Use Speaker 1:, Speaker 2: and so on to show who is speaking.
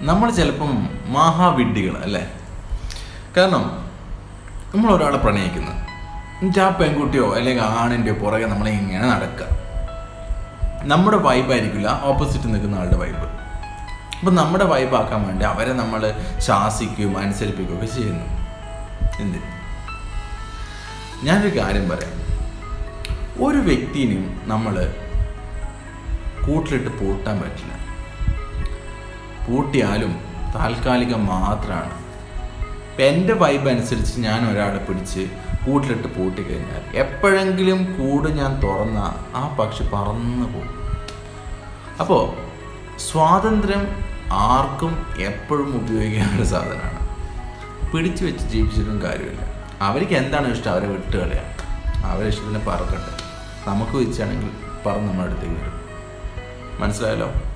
Speaker 1: നമ്മൾ ചിലപ്പം മഹാവിഡ്ഢികൾ അല്ലേ കാരണം നമ്മൾ ഒരാളെ പ്രണയിക്കുന്നു എന്നിട്ട് ആ പെൺകുട്ടിയോ അല്ലെങ്കിൽ ആണിൻ്റെയോ പുറകെ നമ്മളെ ഇങ്ങനെ നടക്കുക നമ്മുടെ വൈബായിരിക്കില്ല ഓപ്പോസിറ്റ് നിൽക്കുന്ന ആളുടെ വൈബ് അപ്പം നമ്മുടെ വൈബാക്കാൻ വേണ്ടി അവരെ നമ്മൾ ശാസിക്കുകയും അനുസരിപ്പിക്കുകയും ഒക്കെ ചെയ്യുന്നു എന്തിന് ഞാനൊരു കാര്യം പറയാം ഒരു വ്യക്തിനെയും നമ്മൾ കൂട്ടിലിട്ട് പൂട്ടാൻ പറ്റില്ല പൂട്ടിയാലും താൽക്കാലികം മാത്രമാണ് ഇപ്പം എൻ്റെ വൈബ് അനുസരിച്ച് ഞാൻ ഒരാളെ പിടിച്ച് കൂട്ടിലിട്ട് പൂട്ടിക്കഴിഞ്ഞാൽ എപ്പോഴെങ്കിലും കൂട് ഞാൻ തുറന്ന ആ പക്ഷി പറന്നു പോകും അപ്പോൾ സ്വാതന്ത്ര്യം ആർക്കും എപ്പോഴും ഉപയോഗിക്കാനുള്ള സാധനമാണ് പിടിച്ചു വെച്ച് ജീവിച്ചിട്ടും കാര്യമില്ല അവർക്ക് എന്താണ് ഇഷ്ടം അവരെ വിട്ട് കളയാം അവരെ ഇഷ്ടത്തിന് പറക്കട്ടെ നമുക്ക് വെച്ചാണെങ്കിൽ പറന്ന് നമ്മുടെ അടുത്തേക്ക് വരും മനസ്സിലായല്ലോ